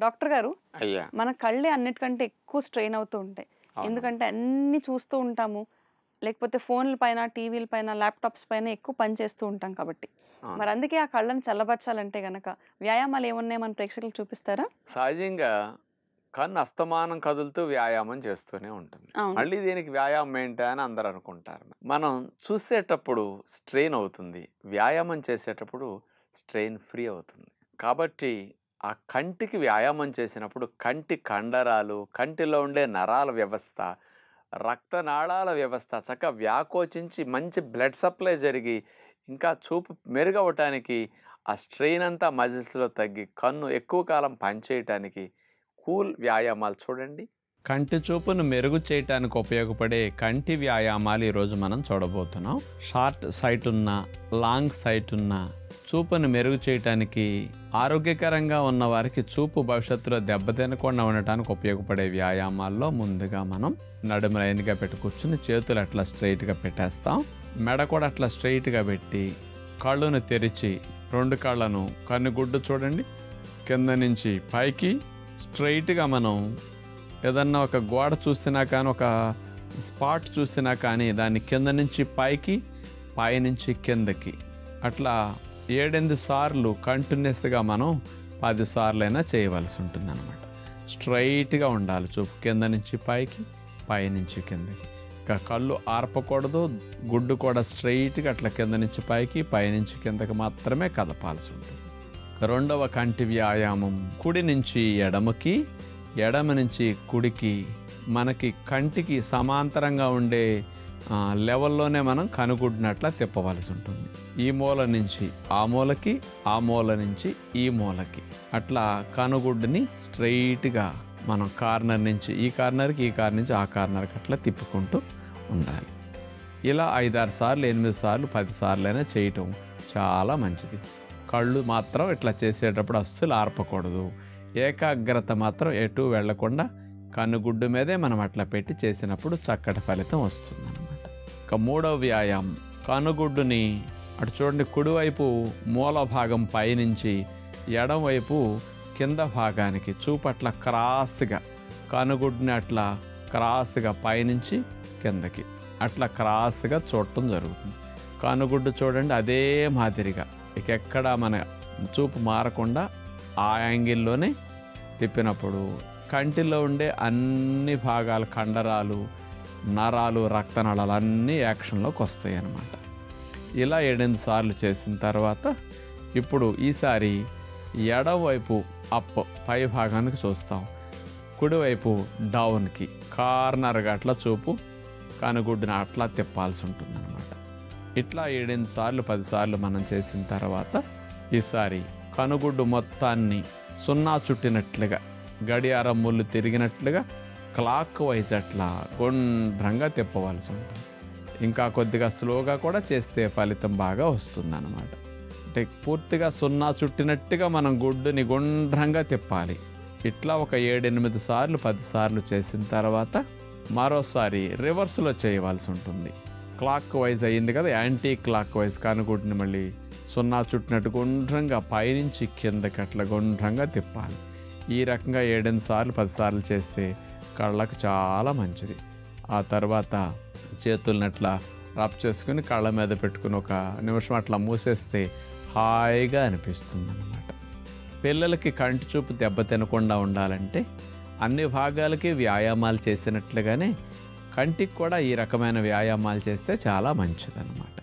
Doctor గారు అయ్యా మన కళ్ళే అన్నిటికంటే ఎక్కువ స్ట్రెయిన్ అవుతూ ఉంటాయి ఎందుకంటే అన్ని చూస్తూ ఉంటాము లేకపోతే ఫోన్ల పైన టీవీల పైన ల్యాప్టాప్స్ పైన ఎక్కువ పని చేస్తూ ఉంటాం కాబట్టి అవును. మరి అందుకే ఆ కళ్ళని చల్లబరచాలంటే గనక వ్యాయామాలు ఏమున్నాయి మన ప్రేక్షకులు చూపిస్తారా సహజంగా కన్ను అస్తమానం కదులుతూ వ్యాయామం చేస్తూనే ఉంటుంది అవును మళ్ళీ దీనికి వ్యాయామం ఏంటి అని అందరు అనుకుంటారు మనం చూసేటప్పుడు స్ట్రెయిన్ అవుతుంది వ్యాయామం చేసేటప్పుడు స్ట్రెయిన్ ఫ్రీ అవుతుంది కాబట్టి ఆ కంటికి వ్యాయామం చేసినప్పుడు కంటి కండరాలు కంటిలో ఉండే నరాల వ్యవస్థ రక్తనాళాల వ్యవస్థ చక్కగా వ్యాకోచించి మంచి బ్లడ్ సప్లై జరిగి ఇంకా చూపు మెరుగవటానికి ఆ స్ట్రెయిన్ అంతా మజిల్స్లో తగ్గి కన్ను ఎక్కువ కాలం పనిచేయటానికి కూల్ వ్యాయామాలు చూడండి కంటి చూపును మెరుగు చేయటానికి ఉపయోగపడే కంటి వ్యాయామాలు ఈరోజు మనం చూడబోతున్నాం షార్ట్ సైట్ ఉన్న లాంగ్ సైట్ ఉన్న చూపును మెరుగు చేయటానికి ఆరోగ్యకరంగా ఉన్న వారికి చూపు భవిష్యత్తులో దెబ్బతినకుండా ఉండటానికి ఉపయోగపడే వ్యాయామాల్లో ముందుగా మనం నడుము లైన్గా పెట్టి కూర్చుని చేతులు అట్లా స్ట్రైట్గా పెట్టేస్తాం మెడ కూడా అట్లా స్ట్రైట్గా పెట్టి కళ్ళును తెరిచి రెండు కళ్ళను కన్నుగుడ్డు చూడండి కింద నుంచి పైకి స్ట్రైట్గా మనం ఏదన్నా ఒక గోడ చూసినా కానీ ఒక స్పాట్ చూసినా కానీ దాన్ని కింద నుంచి పైకి పైనుంచి కిందకి అట్లా ఏడెనిమిది సార్లు కంటిన్యూస్గా మనం పది సార్లైనా చేయవలసి ఉంటుంది అనమాట స్ట్రైట్గా ఉండాలి చూపు కింద నుంచి పైకి పైనుంచి కిందకి ఇంకా కళ్ళు ఆర్పకూడదు గుడ్డు కూడా స్ట్రైట్గా అట్లా కింద నుంచి పైకి పైనుంచి కిందకి మాత్రమే కదపాల్సి ఉంటుంది రెండవ కంటి వ్యాయామం కుడి నుంచి ఎడమకి ఎడమ నుంచి కుడికి మనకి కంటికి సమాంతరంగా ఉండే ఆ, లెవెల్లోనే మనం కనుగుడ్డినట్లా తిప్పవలసి ఉంటుంది ఈ మూల నుంచి ఆ మూలకి ఆ మూల నుంచి ఈ మూలకి అట్లా కనుగుడ్డుని స్ట్రైట్గా మనం కార్నర్ నుంచి ఈ కార్నర్కి ఈ కార్నర్ నుంచి ఆ కార్నర్కి అట్లా తిప్పుకుంటూ ఉండాలి ఇలా ఐదారు సార్లు ఎనిమిది సార్లు పది సార్లు అయినా చేయటం చాలా మంచిది కళ్ళు మాత్రం ఇట్లా చేసేటప్పుడు అస్సలు ఆర్పకూడదు ఏకాగ్రత మాత్రం ఎటు వెళ్లకుండా కన్నుగుడ్డు మీదే మనం అట్లా పెట్టి చేసినప్పుడు చక్కటి ఫలితం వస్తుందన్నమాట ఇక మూడవ వ్యాయామం కనుగుడ్డుని అటు చూడండి కుడివైపు మూల భాగం పైనుంచి ఎడం వైపు కింద భాగానికి చూపట్ల క్రాస్గా కనుగుడ్డుని అట్లా క్రాస్గా పైనుంచి కిందకి అట్లా క్రాస్గా చూడటం జరుగుతుంది కనుగుడ్డు చూడండి అదే మాదిరిగా ఇక ఎక్కడ మన చూపు మారకుండా ఆ యాంగిల్లోనే తిప్పినప్పుడు కంటిలో ఉండే అన్ని భాగాల కండరాలు నరాలు రక్తనాళాలు అన్నీ యాక్షన్లోకి వస్తాయి అన్నమాట ఇలా ఏడెనిమిది సార్లు చేసిన తర్వాత ఇప్పుడు ఈసారి ఎడవైపు అప్ పై భాగానికి చూస్తాం కుడివైపు డౌన్కి కార్నర్గా అట్లా చూపు కనుగుడ్డుని అట్లా తిప్పాల్సి ఉంటుందన్నమాట ఇట్లా ఏడెనిమిది సార్లు పది సార్లు మనం చేసిన తర్వాత ఈసారి కనుగుడ్డు మొత్తాన్ని సున్నా చుట్టినట్లుగా గడియారం ముళ్ళు తిరిగినట్లుగా క్లాక్ వైజ్ అట్లా గుండ్రంగా తిప్పవలసి ఉంటుంది ఇంకా కొద్దిగా స్లోగా కూడా చేస్తే ఫలితం బాగా వస్తుందన్నమాట అంటే పూర్తిగా సున్నా చుట్టినట్టుగా మనం గుడ్డుని గుండ్రంగా తిప్పాలి ఇట్లా ఒక ఏడెనిమిది సార్లు పది సార్లు చేసిన తర్వాత మరోసారి రివర్స్లో చేయవలసి ఉంటుంది క్లాక్ వైజ్ అయ్యింది కదా యాంటీ క్లాక్ వైజ్ కనుగుడ్డుని మళ్ళీ సున్నా చుట్టినట్టు గుండ్రంగా పైనుంచి కిందకి అట్లా గుండ్రంగా తిప్పాలి ఈ రకంగా ఏడెనిమిది సార్లు పది సార్లు చేస్తే కళ్ళకు చాలా మంచిది ఆ తర్వాత చేతుల్ని అట్లా రబ్ చేసుకుని కళ్ళ మీద పెట్టుకుని ఒక నిమిషం అట్లా మూసేస్తే హాయిగా అనిపిస్తుంది అనమాట పిల్లలకి కంటి చూపు దెబ్బ తినకుండా ఉండాలంటే అన్ని భాగాలకి వ్యాయామాలు చేసినట్లుగానే కంటికి కూడా ఈ రకమైన వ్యాయామాలు చేస్తే చాలా మంచిదన్నమాట